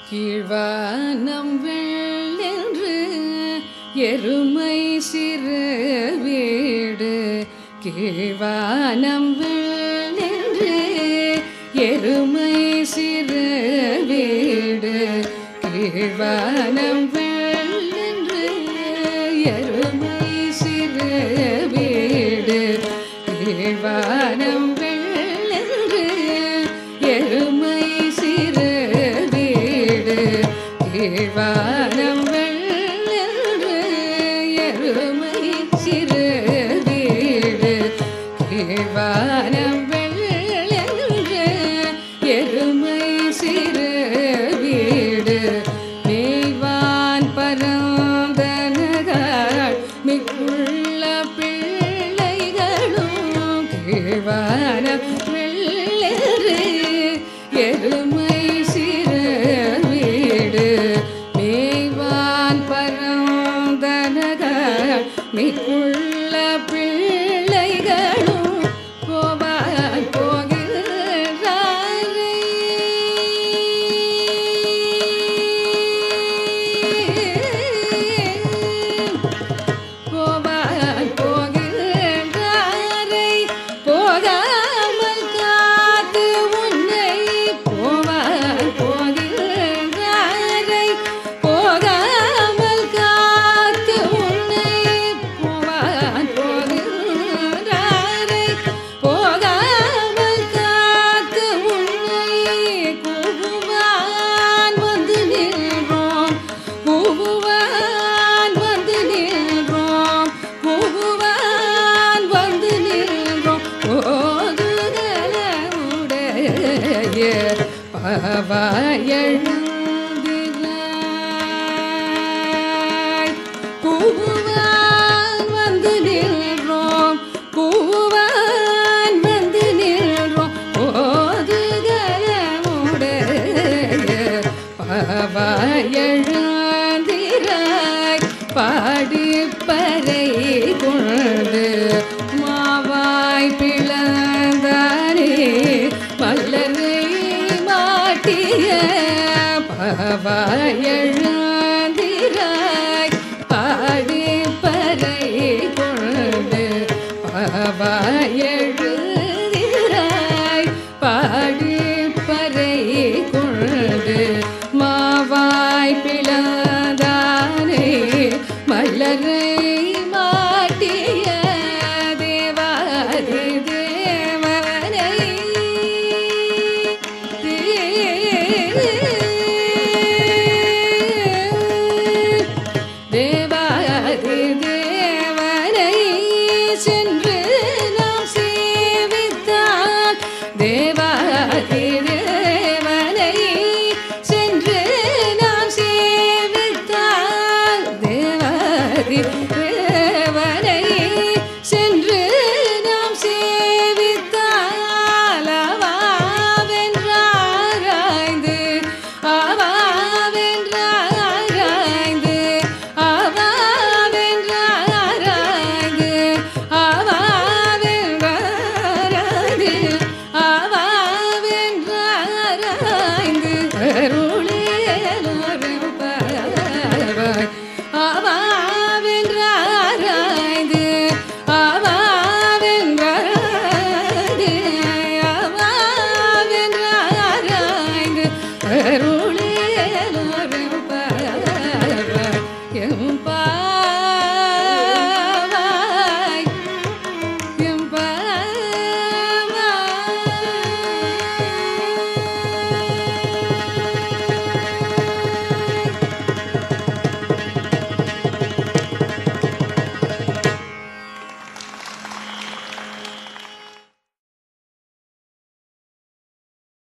கீழ்வானம் வெள்ளென்று எருமை சிறு வீடு கீழ்வானம் வெள்ளென்று எருமை சிறு வீடு கீழ்வானம் வெள்ளென்று எருமை சிறு வீடு கீழ்வானம் வெள்ளென்று எருமை சிறு வீடு கீழ்வானம் வெள்ளென்று எருமை சிறு வீடு கீழ்வானம் வெள்ளென்று எருமை சிறு வீடு மேய்வான் பரந்தனகாள் மிக்குள்ள பிள்ளைகளும் கீழ்வானம் வெள்ளென்று எருமை சிறு வீடு மேய்வான் பரந்தனகாள் மிக்குள்ள பிள்ளைகளும் போவான் போகிறாரே போவான் போகிறாரை போகாமல் காத்து உன்னை போவான் போகிறாரை போகாமல் காத்து உன்னை போவான் போகிறாரை போகாமல் காத்து உன்னை கூவுவான் வந்து நின்றோம் கூவுவான் வந்து நின்றோம் கூவுவான் வந்து நின்றோம் போதுகலமுடைய பாவாயழுந்திராய் கூவுவான் வந்து நின்றோம் கூவுவான் வந்து நின்றோம் போதுகலமுடைய பாவாயழுந்திராய் பாடி பறை கொண்டு மாவாய் பிளந்தானே மல்லரை மாட்டிய பாவாயழுந்திராய் பாடி பறை கொண்டு பாவாயழுதிராய் பாடி பறை கொண்டு மாவாய் பிளந்தானே மல்லரை மாட்டிய தேவாதி தேவனை தேவாதி தேவனை சென்று நாம் சேவித்தால் தேவாதி தேவனை சென்று நாம் சேவித்தால் தேவாதி தேவனை சென்று நாம் சேவித்தால் அவாவென்றாராய்ந்து அவாவென்றாராய்ந்து அவாவென்றாராய்ந்து அவாவென்றாராய்ந்து அவாவென்றாராய்ந்து அருள்